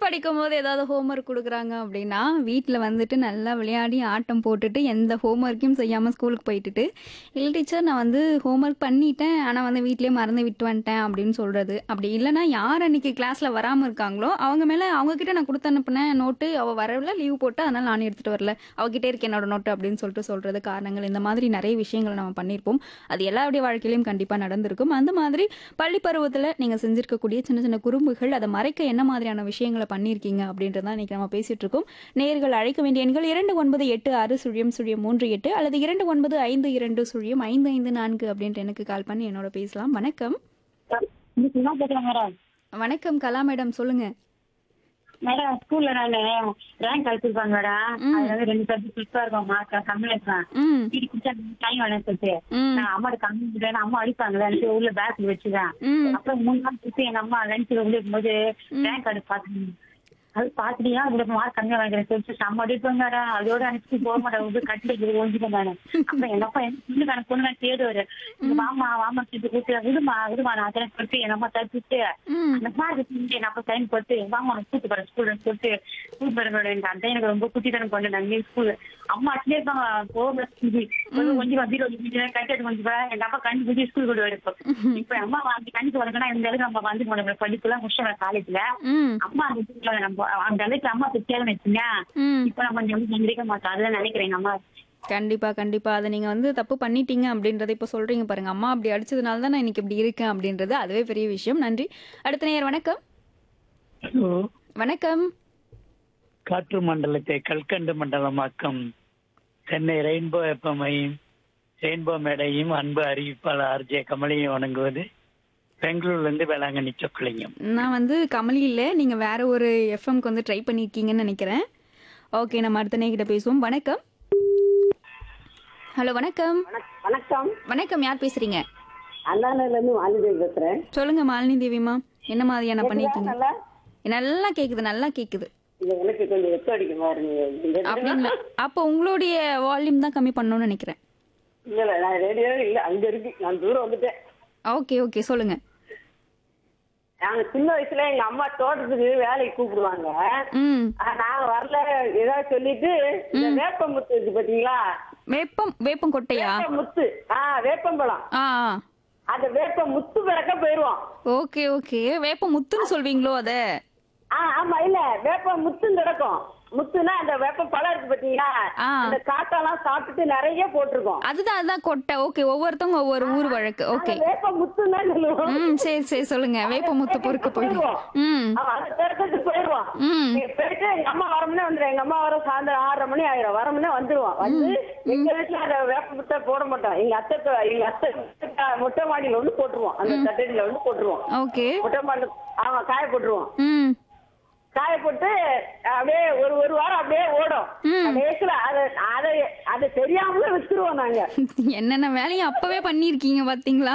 படிக்கும்போது ஏதாவது ஹோம்ஒர்க் குடுக்குறாங்க அப்படின்னா, வீட்ல வந்துட்டு நல்லா விளையாடி, ஆட்டம் போட்டுட்டு, எந்த ஹோம்ஒர்க்கையும் செய்யாம ஸ்கூலுக்கு போயிட்டுட்டு, "இல்ல டீச்சர் நான் வந்து ஹோம்ஒர்க் பண்ணிட்டேன். ஆனா வந்து வீட்லயே மறந்து விட்டு வந்துட்டேன்" அப்படின்னு சொல்றது. அப்படி இல்லன்னா, யார் அன்னைக்கு கிளாஸ்ல வராம இருக்காங்களோ, அவங்க மேல அவங்க கிட்ட நான் குடுத்து அனுப்புனேன் நோட்டு, அவ வரல, லீவ் போட்டா, அதனால நானே எடுத்துட்டு வரல. அவகிட்டே இருக்கு என்னோட நோட்டு அப்படின்னு சொல்லிட்டு சொல்றது காரணங்கள். இந்த மாதிரி நெறைய விஷயங்கள நம்ம பண்ணியிருப்போம். அது எல்லாருடைய வாழ்க்கையிலயும் கண்டிப்பா நடந்திருக்கும். அந்த மாதிரி பள்ளி பருவத்துல நீங்க செஞ்சிருக்கக்கூடிய சின்ன சின்ன குறும்புகள், அத மறைக்க என்ன மாதிரியான விஷயங்கள பண்ணியிருக்கீங்க அப்படின்றத தான் இன்னைக்கு நம்ம பேசிட்டு இருக்கோம். நேயர்கள் அழைக்க வேண்டிய எண்கள் 2986 அல்லது 2952 அப்படின்ற எண்ணுக்கு கால் பண்ணி என்னோட பேசலாம். வணக்கம். இன்னைக்கு என்ன பேசுறேன் மேடம் வணக்கம் கலா மேடம் சொல்லுங்க. மேடம் ஸ்கூல்ல நானு ரேங்க் அடிச்சிருப்பாங்க மேடம் ம். அதுல வந்து ரெண்டு சப்ஜெக்ட் ஃபிஃப்டா இருக்கும் மார்க் கம்மியா இருப்பேன் ம். வீட்டுக்கு குடிச்சா டைம் வேணும் சொல்லிட்டு ம். நான் அம்மாட்ட கம்மி இல்லைன்னா அம்மா அடிப்பாங்களே உள்ள பேக் வச்சுதான் ம். அப்புறம் மூணு நாள் சுத்தி எங்க அம்மா லஞ்ச் வந்து இருக்கும்போது ரேங்க் கார்டு பாத்துக்கணும் அது பாத்துட்டியா இதுல மார்க் கம்மியா வாங்கிக்கிறேன் சொல்லிட்டு செம்ம அடிப்பாங்க மேடம் அதோட அனுப்பிச்சு போக மாட்டேன் வந்து கட்டி ஓஞ்சிட்டேன் நானு அப்புறம் எங்க அப்பா எனக்கு பொண்ணு எனக்கு பொண்ணு நான் தேடுவாரு இங்க வாமா வாமா சொல்லிட்டு கூப்பிட்டு விடுமா விடுமா நான் அதெல்லாம் சொல்லிட்டு எங்க அம்மா தப்பிட்டு ம். அந்த மாதிரி செஞ்சு நான் அப்ப சைன் போட்டு வாங்க உனக்கு கூட்டு போறேன் ஸ்கூல்ல சொல்லிட்டு கூட்டு போறேன் எனக்கு அந்த எனக்கு ரொம்ப குட்டி தரம் கொண்டு நாங்க ஸ்கூல் அம்மா அட்லயே இருப்பாங்க போக கொஞ்சம் கொஞ்சம் வந்து கட்டிட்டு கொஞ்சம் வா. எங்க அப்பா கண்டு குடி ஸ்கூல் கொண்டு வரும் இப்போ இப்ப அம்மா வந்து கண்டிப்பா வரணும்னா இந்த அளவுக்கு நம்ம வந்து போனோம் படிப்புலாம் முடிச்சோம் காலேஜ்ல ம். அம்மா அந்த இதுல நம்ம அந்த அளவுக்கு அம்மா திட்டியாலும் வச்சுங்க ம். இப்ப நம்ம கொஞ்சம் சந்திரிக்க மாட்டோம் அதுதான் நினைக்கிறேன் எங்க அம்மா கண்டிப்பா, கண்டிப்பா. அத நீங்க வந்து தப்பு பண்ணிட்டீங்க அப்படின்றத இப்ப சொல்றீங்க பாருங்க. அம்மா அப்படி அடிச்சதுனால தான் நான் இன்னைக்கு இப்படி இருக்கேன் அப்படின்றது அதுவே பெரிய விஷயம். நன்றி. அடுத்த நேயர் வணக்கம். ஹலோ வணக்கம். காற்று மண்டலத்தை கல்கண்டு மண்டலமாக்கம் சென்னை ரெயின்போ எஃப்எம்ஐயும் ரெயின்போ மேடையும் அன்பு அறிவிப்பாளர் ஆர்ஜே கமலையும் வணங்குவது பெங்களூர்ல இருந்து வேளாங்கண்ணி சொக்கலிங்கம் நான் வந்து கமலி இல்ல. நீங்க வேற ஒரு எஃப்எம்க்கு வந்து ட்ரை பண்ணியிருக்கீங்கன்னு நினைக்கிறேன். ஓகே நம்ம அடுத்த நேயர்கிட்ட பேசுவோம். வணக்கம். ஹலோ வணக்கம். வணக்கம் வணக்கம் யார் பேசுறீங்க? அண்ணாநகர்ல இருந்து வாலிபேரி பேசுறேன் சொல்லுங்க மாலினி தேவிமா. என்ன மாதிரியான பண்ணிருக்கீங்க? நல்லா நல்லா கேக்குது நல்லா கேக்குது. இது எனக்கு கொஞ்சம் வெக்க அடிக்க பாருங்க இந்த அப்படிங்களா? அப்போ உங்களுடைய வால்யூம் தான் கம்மி பண்ணணும்னு நினைக்கிறேன். இல்ல இல்ல நான் ரேடியோ இல்ல அங்க இருக்கு நான் தூரம் வந்துட்டேன் ஓகே ஓகே சொல்லுங்க. நாங்க சின்ன வயசுல எங்க அம்மா தோட்டத்துக்கு வேலைக்கு கூப்பிடுவாங்க ம். ஆ, நாங்க வரல ஏதாவது சொல்லிட்டு இந்த வேப்ப முத்து இருக்கு பாத்தீங்களா வேப்பம் வேப்பம் கொட்டையா? வேப்ப முத்து ஆ வேப்பம்பழம் ஆ ஆ. அந்த வேப்ப முத்து பிறக்க போயிருவோம் ஓகே ஓகே வேப்ப முத்துன்னு சொல்வீங்களோ அத? ஆ ஆமா இல்ல வேப்ப முத்துன்னு கிடக்கும் முத்துனா அந்த வேப்ப பழம் இருக்கு பாத்தீங்களா ஆ. அந்த காட்டெல்லாம் சாப்பிட்டுட்டு நிறைய போட்டிருக்கோம் அதுதான் அதுதான் கொட்டை. ஓகே ஒவ்வொருத்தவங்க ஒவ்வொரு ஊர் வழக்கு. ஓகே. அந்த வேப்ப முத்துன்னு தான் சொல்லுவோம் ம் சரி சரி சொல்லுங்க. வேப்ப முத்து பொறுக்க போயிடும். ம். ஆமா, அந்த பெருக்கத்துக்கு போயிடுவோம் ம். நீங்க போயிட்டு எங்க அம்மா வர முன்னே வந்துடும் எங்க அம்மா வர சாயந்தரம் ஆறரை மணி ஆயிரும் வர முன்னே வந்துருவோம் வந்து எங்க வீட்டுல அந்த வேப்ப முட்டை போட மாட்டோம் எங்க அத்தை தொ- எங்க அத்தை முட்டை- மொட்டை மாடியில வந்து போட்டுருவோம் அந்த தட்டடியில வந்து போட்டுருவோம் ஓகே. மொட்டை மாடியில ஆமா காய போட்டுருவோம் ம். காய போட்டு அப்படியே ஒரு ஒரு வாரம் அப்படியே ஓடும் ம். கடைசியில அதை அதை அதை தெரியாமலே வச்சிருவோம் நாங்க என்னென்ன வேலையும் அப்பவே பண்ணிருக்கீங்க பாத்தீங்களா?